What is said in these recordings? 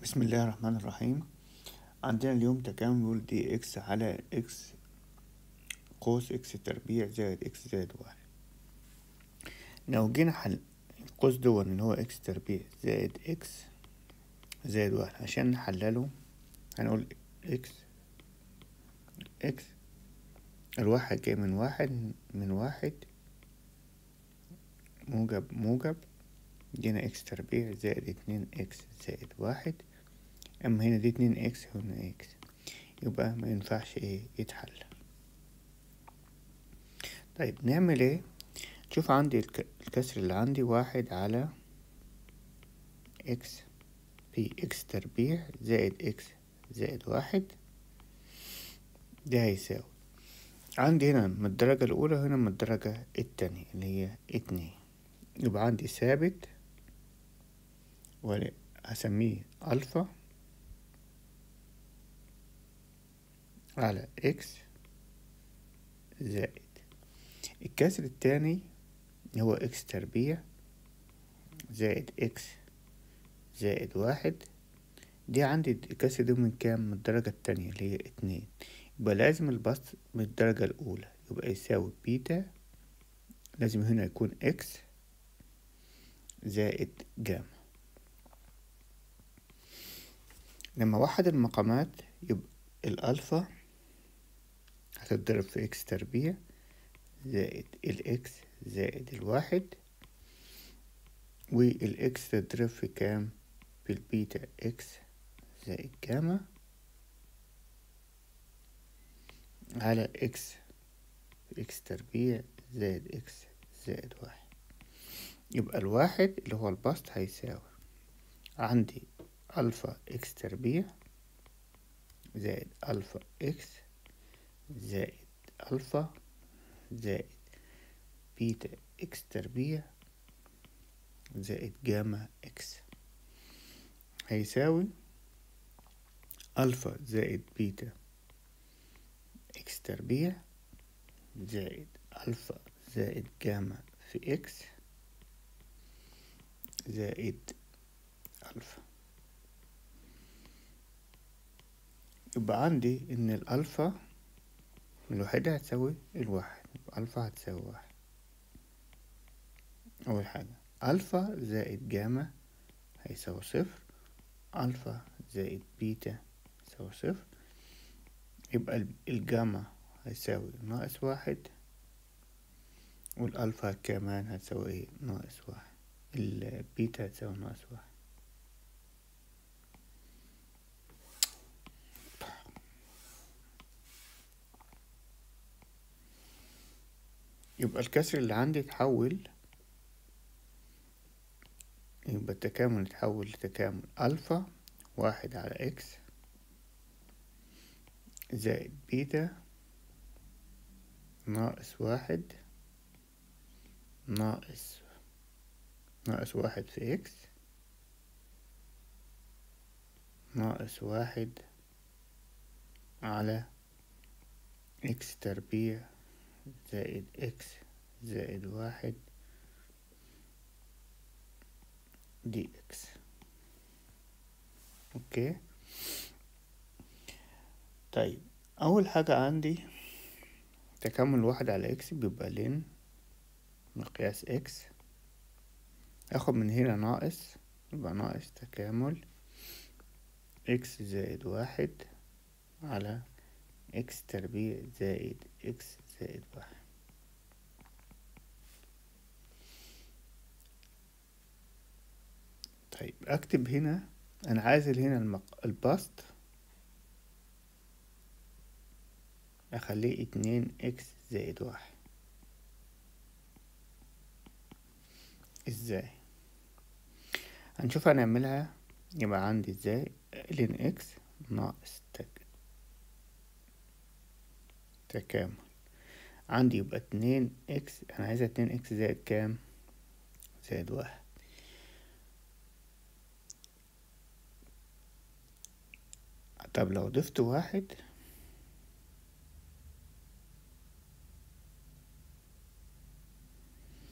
بسم الله الرحمن الرحيم عندنا اليوم تكامل بيقول دي اكس على اكس قوس اكس تربيع زائد اكس زائد واحد لو جينا حل القوس دون اللي هو اكس تربيع زائد اكس زائد واحد عشان نحلله هنقول اكس اكس الواحد جاي من واحد من واحد موجب موجب دينا اكس تربيع زائد اتنين اكس زائد واحد اما هنا دي اتنين اكس هنا اكس يبقى ما ينفعش ايه يتحل طيب نعمل ايه شوف عندي الك- الكسر اللي عندي واحد على اكس في اكس تربيع زائد اكس زائد واحد ده هيساوي عندي هنا من الدرجة الأولى هنا من الدرجة التانية اللي هي اتنين يبقى عندي ثابت وهسميه ألفا على إكس زائد الكسر التاني هو إكس تربيع زائد إكس زائد واحد دي عندي الكسر ده من كام من الدرجة التانية اللي هي اتنين يبقى لازم البسط من الدرجة الأولى يبقى يساوي بيتا لازم هنا يكون إكس زائد جاما لما وحد المقامات يبقى الألفا هتتضرب في إكس تربيع زائد الإكس زائد الواحد والإكس تتضرب في كام في البيتا إكس زائد جاما على إكس إكس تربيع زائد إكس زائد واحد يبقى الواحد اللي هو البسط هيساوي عندي ألفا إكس تربيع زائد ألفا إكس زائد ألفا زائد بيتا إكس تربيع زائد جاما إكس هيساوي ألفا زائد بيتا إكس تربيع زائد ألفا زائد جاما في إكس زائد ألفا يبقى عندي إن الألفا الوحيدة هتساوي الواحد يبقى ألفا هتساوي واحد أول حاجة ألفا زائد جاما هيساوي صفر ألفا زائد بيتا يساوي صفر يبقى ال- الجاما هيساوي ناقص واحد والألفا كمان هتساوي ايه ناقص واحد البيتا هتساوي ناقص واحد يبقى الكسر اللي عندي اتحول يبقى التكامل اتحول لتكامل ألفا واحد على إكس زائد بيتا ناقص واحد ناقص ناقص واحد في إكس ناقص واحد على إكس تربيع زائد إكس زائد واحد دي إكس أوكي طيب أول حاجة عندي تكامل واحد على إكس بيبقى لين مقياس إكس أخد من هنا ناقص يبقى ناقص تكامل إكس زائد واحد على إكس تربيع زائد إكس زائد واحد طيب أكتب هنا أنا عايز هنا المق... البسط أخليه اتنين إكس زائد واحد إزاي هنشوف هنعملها يبقى عندي إزاي لين إكس ناقص تك... تكامل عندي يبقى اتنين إكس أنا عايزها اتنين إكس زائد كام زائد واحد طب لو ضفت واحد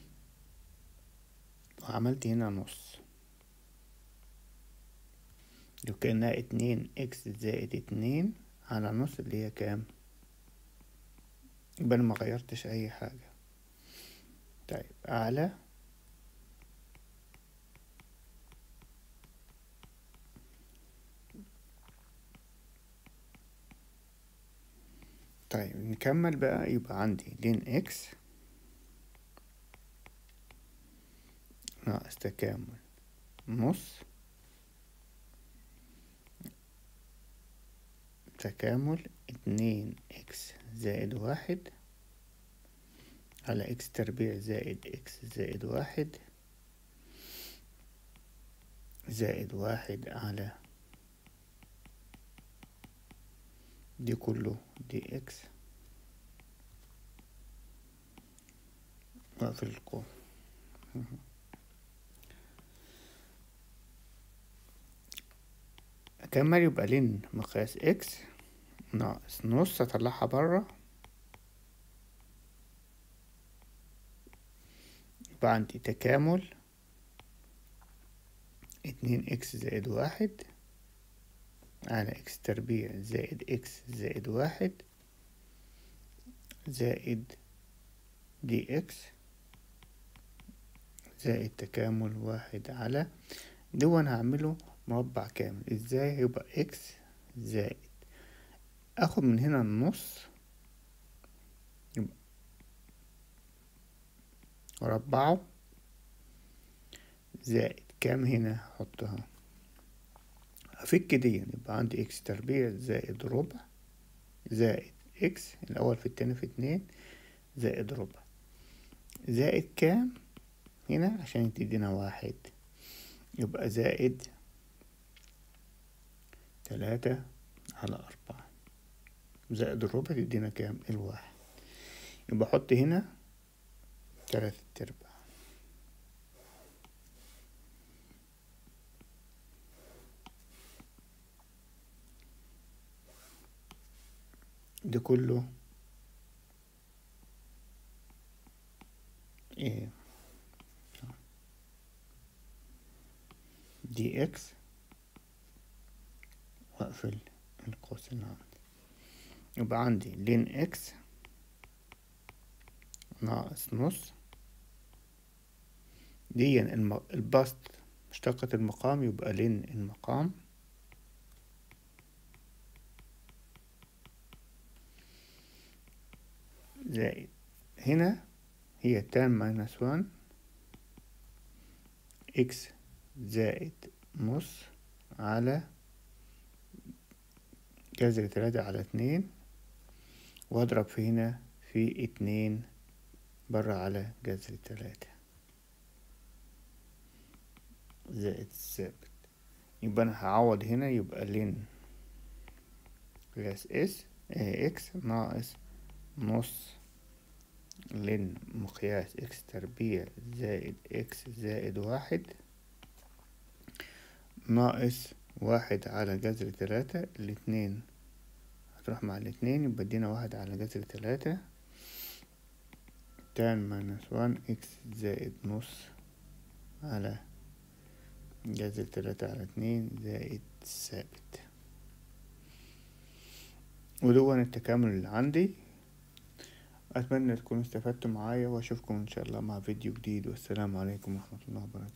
وعملت هنا نص لو كأنها اتنين اكس زائد اتنين على نص اللي هي كام يبقى انا ما غيرتش اي حاجة طيب اعلى طيب نكمل بقى يبقى عندي لين اكس ناقص تكامل نص تكامل اتنين اكس زائد واحد على اكس تربيع زائد اكس زائد واحد زائد واحد على دي كله دي اكس واقفل القوة أكمل يبقى لين مقياس اكس ناقص نص أطلعها برا يبقى عندي تكامل اتنين اكس زائد واحد على اكس تربيع زائد اكس زائد واحد زائد دي اكس زائد تكامل واحد على دون هعمله مربع كامل ازاي هيبقى اكس زائد اخد من هنا النص يبقى اربعه زائد كام هنا احطها افك دي يبقى عندي اكس تربيع زائد ربع زائد اكس الاول في التاني في اتنين زائد ربع زائد كام هنا عشان تدينا واحد يبقى زائد تلاتة على أربعة زائد الربع تدينا كام الواحد يبقى أحط هنا تلاتة أرباع ده كله ايه دي اكس واقفل القوس اللي عندي يبقى عندي لين اكس ناقص نص دي الم... البسط مشتقة المقام يبقى لين المقام زائد هنا هي تان ماينس وان اكس زائد نص على جذر تلاتة على اتنين واضرب في هنا في اتنين برا على جذر تلاتة زائد ثابت يبقى انا هعوض هنا يبقى لين قياس اس اه اكس ناقص نص لين مقياس اكس تربيع زائد اكس زائد واحد ناقص واحد على جذر تلاتة الاتنين هتروح مع الاتنين يبقى ادينا واحد على جذر تلاتة تان ماينس وان اكس زائد نص على جذر تلاتة على اتنين زائد ثابت ودون التكامل اللي عندي أتمنى تكونوا استفدتوا معايا وأشوفكم إن شاء الله مع فيديو جديد والسلام عليكم ورحمة الله وبركاته